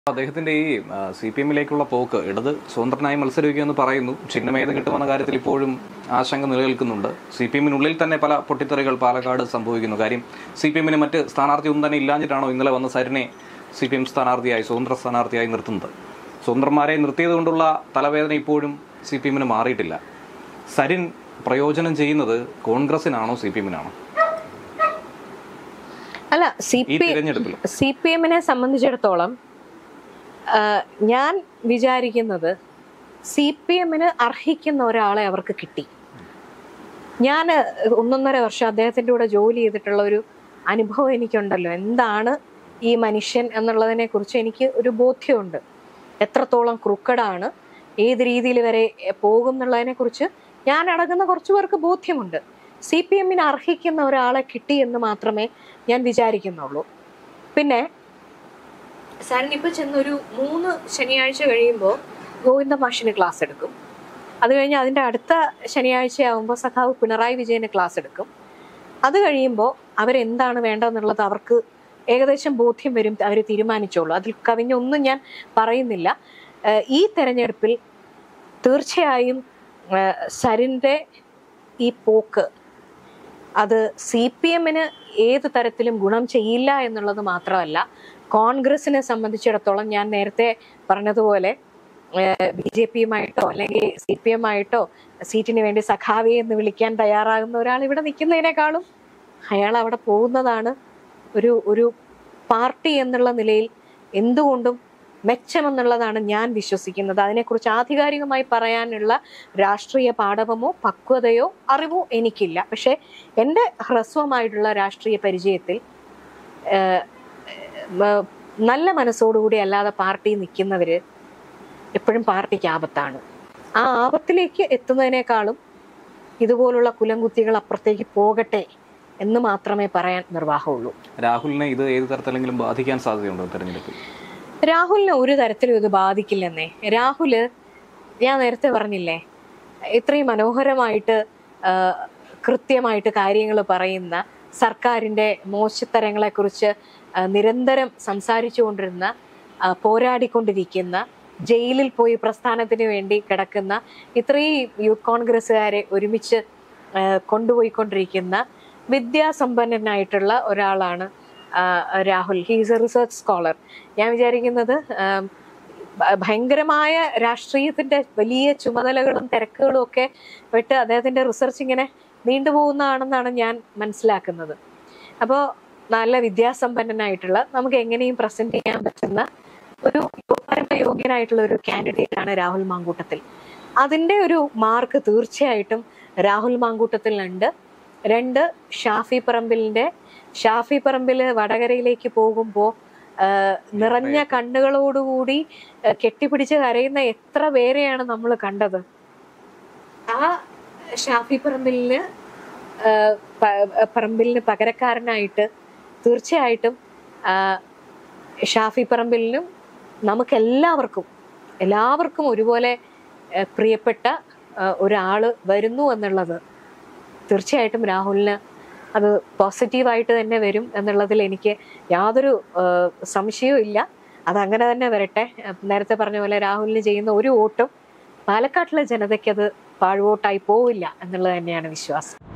അദ്ദേഹത്തിന്റെ ഈ C P എമ്മിലേക്കുള്ള പോക്ക് ഇടത് സ്വതന്ത്രനായി മത്സരിക്കുമെന്ന് പറയുന്നു ചിഹ്നമേത് കിട്ടുമെന്ന കാര്യത്തിൽ ഇപ്പോഴും ആശങ്ക നിലനിൽക്കുന്നുണ്ട് സി പി എമ്മിനുള്ളിൽ തന്നെ പല പൊട്ടിത്തെറികൾ പാലക്കാട് സംഭവിക്കുന്നു കാര്യം സി പി എമ്മിന് മറ്റ് സ്ഥാനാർത്ഥി ഒന്നും തന്നെ ഇല്ലാഞ്ഞിട്ടാണോ ഇന്നലെ വന്ന സരിനെ സി പി എം സ്ഥാനാർത്ഥിയായി സ്വതന്ത്ര സ്ഥാനാർത്ഥിയായി നിർത്തുന്നത് സ്വതന്ത്രന്മാരെ നിർത്തിയത് കൊണ്ടുള്ള തലവേദന ഇപ്പോഴും സി പി എമ്മിന് മാറിയിട്ടില്ല സരിൻ പ്രയോജനം ചെയ്യുന്നത് കോൺഗ്രസിനാണോ സി പി എമ്മിനാണോ അല്ല സി ഈ പി തിരഞ്ഞെടുപ്പിൽ സി പി എമ്മിനെ സംബന്ധിച്ചിടത്തോളം ആ, ഞാൻ വിചാരിക്കുന്നത് സി പി എമ്മിന് അർഹിക്കുന്ന ഒരാളെ അവർക്ക് കിട്ടി ഞാൻ ഒന്നൊന്നര വർഷം അദ്ദേഹത്തിൻ്റെ കൂടെ ജോലി ചെയ്തിട്ടുള്ള ഒരു അനുഭവം എനിക്കുണ്ടല്ലോ എന്താണ് ഈ മനുഷ്യൻ എന്നുള്ളതിനെ കുറിച്ച് എനിക്ക് ഒരു ബോധ്യമുണ്ട് എത്രത്തോളം ക്രുക്കഡാണ് ഏത് രീതിയിൽ വരെ പോകും എന്നുള്ളതിനെ കുറിച്ച് ഞാൻ അടങ്ങുന്ന കുറച്ചു പേർക്ക് ബോധ്യമുണ്ട് സി പി എമ്മിന് അർഹിക്കുന്ന ഒരാളെ കിട്ടി എന്ന് മാത്രമേ ഞാൻ വിചാരിക്കുന്നുള്ളൂ പിന്നെ സാറിന് ഇപ്പൊ ചെന്നൊരു മൂന്ന് ശനിയാഴ്ച കഴിയുമ്പോൾ ഗോവിന്ദ മാഷിന് ക്ലാസ് എടുക്കും അത് കഴിഞ്ഞ് അതിന്റെ അടുത്ത ശനിയാഴ്ചയാവുമ്പോൾ സഖാവ് പിണറായി വിജയന് ക്ലാസ് എടുക്കും അത് കഴിയുമ്പോൾ അവരെന്താണ് വേണ്ടതെന്നുള്ളത് അവർക്ക് ഏകദേശം ബോധ്യം വരും അവർ തീരുമാനിച്ചോളൂ അതിൽ കവിഞ്ഞൊന്നും ഞാൻ പറയുന്നില്ല ഏഹ് ഈ തെരഞ്ഞെടുപ്പിൽ തീർച്ചയായും ഏഹ് സരിന്റെ ഈ പോക്ക് അത് സി പി എമ്മിന് ഏത് തരത്തിലും ഗുണം ചെയ്യില്ല എന്നുള്ളത് മാത്രമല്ല കോൺഗ്രസിനെ സംബന്ധിച്ചിടത്തോളം ഞാൻ നേരത്തെ പറഞ്ഞതുപോലെ ബി ജെ പിയുമായിട്ടോ അല്ലെങ്കിൽ സി പി എം ആയിട്ടോ സീറ്റിന് വേണ്ടി സഖാവി എന്ന് വിളിക്കാൻ തയ്യാറാകുന്ന ഒരാൾ ഇവിടെ നിൽക്കുന്നതിനേക്കാളും അയാൾ അവിടെ പോകുന്നതാണ് ഒരു ഒരു പാർട്ടി എന്നുള്ള നിലയിൽ എന്തുകൊണ്ടും മെച്ചമെന്നുള്ളതാണ് ഞാൻ വിശ്വസിക്കുന്നത് അതിനെക്കുറിച്ച് ആധികാരികമായി പറയാനുള്ള രാഷ്ട്രീയ പാഠവമോ പക്വതയോ അറിവോ എനിക്കില്ല പക്ഷെ എൻ്റെ ഹ്രസ്വമായിട്ടുള്ള രാഷ്ട്രീയ പരിചയത്തിൽ ഏഹ്, ഏഹ്, നല്ല മനസ്സോടുകൂടി അല്ലാതെ പാർട്ടി നിൽക്കുന്നവര് എപ്പോഴും പാർട്ടിക്ക് ആപത്താണ് ആ ആപത്തിലേക്ക് എത്തുന്നതിനേക്കാളും ഇതുപോലുള്ള കുലംകുത്തികൾ അപ്പുറത്തേക്ക് പോകട്ടെ എന്ന് മാത്രമേ പറയാൻ നിർവാഹമുള്ളൂ രാഹുലിനെ ഇത് ഏത് തരത്തിലെങ്കിലും ബാധിക്കാൻ സാധ്യതയുണ്ടോ തെരഞ്ഞെടുപ്പിൽ രാഹുലിനെ ഒരു തരത്തിലും ഇത് ബാധിക്കില്ലെന്നേ രാഹുല് ഞാൻ നേരത്തെ പറഞ്ഞില്ലേ ഇത്രയും മനോഹരമായിട്ട് ആ, കൃത്യമായിട്ട് കാര്യങ്ങൾ പറയുന്ന സർക്കാരിൻ്റെ മോശത്തരങ്ങളെക്കുറിച്ച് ആ, നിരന്തരം സംസാരിച്ചുകൊണ്ടിരുന്ന ആ, പോരാടിക്കൊണ്ടിരിക്കുന്ന ജയിലിൽ പോയി പ്രസ്ഥാനത്തിന് വേണ്ടി കിടക്കുന്ന ഇത്രയും യൂത്ത് കോൺഗ്രസ്സുകാരെ ഒരുമിച്ച് ആ, കൊണ്ടുപോയിക്കൊണ്ടിരിക്കുന്ന വിദ്യാസമ്പന്നനായിട്ടുള്ള ഒരാളാണ് ആ, Rahul he's a research scholar ഞാൻ വിചാരിക്കുന്നത് ആം, ഭ- ഭയങ്കരമായ രാഷ്ട്രീയത്തിന്റെ വലിയ ചുമതലകളും തിരക്കുകളും ഒക്കെ വിട്ട് അദ്ദേഹത്തിന്റെ റിസർച്ച് ഇങ്ങനെ നീണ്ടുപോകുന്നതാണെന്നാണ് ഞാൻ മനസ്സിലാക്കുന്നത് അപ്പോൾ നല്ല വിദ്യാസമ്പന്നനായിട്ടുള്ള നമുക്ക് എങ്ങനെയും പ്രസന്റ് ചെയ്യാൻ പറ്റുന്ന ഒരു യോഗ്യനായിട്ടുള്ള ഒരു കാൻഡിഡേറ്റ് ആണ് രാഹുൽ മാങ്കൂട്ടത്തിൽ അതിന്റെ ഒരു മാർക്ക് തീർച്ചയായിട്ടും രാഹുൽ മാങ്കൂട്ടത്തിലുണ്ട് രണ്ട് ഷാഫി പറമ്പിലിന്റെ ഷാഫി പറമ്പിൽ വടകരയിലേക്ക് പോകുമ്പോൾ നിറഞ്ഞ കണ്ണുകളോടുകൂടി ആ, കെട്ടിപ്പിടിച്ച് കരയുന്ന എത്ര പേരെയാണ് നമ്മൾ കണ്ടത് ആ ഷാഫി പറമ്പിലിന് ആ, പ- പറമ്പിലിന് പകരക്കാരനായിട്ട് തീർച്ചയായിട്ടും ആ, ഷാഫി പറമ്പിലിനും നമുക്കെല്ലാവർക്കും എല്ലാവർക്കും ഒരുപോലെ ആ, പ്രിയപ്പെട്ട ആ, ഒരാള് വരുന്നു എന്നുള്ളത് തീർച്ചയായിട്ടും രാഹുലിന് അത് പോസിറ്റീവായിട്ട് തന്നെ വരും എന്നുള്ളതിൽ എനിക്ക് യാതൊരു ആ, സംശയവും ഇല്ല അതങ്ങനെ തന്നെ വരട്ടെ ആ, നേരത്തെ പറഞ്ഞ പോലെ രാഹുലിന് ചെയ്യുന്ന ഒരു വോട്ടും പാലക്കാട്ടിലെ ജനതയ്ക്ക് അത് പാഴ്വോട്ടായി പോവില്ല എന്നുള്ളത് തന്നെയാണ് വിശ്വാസം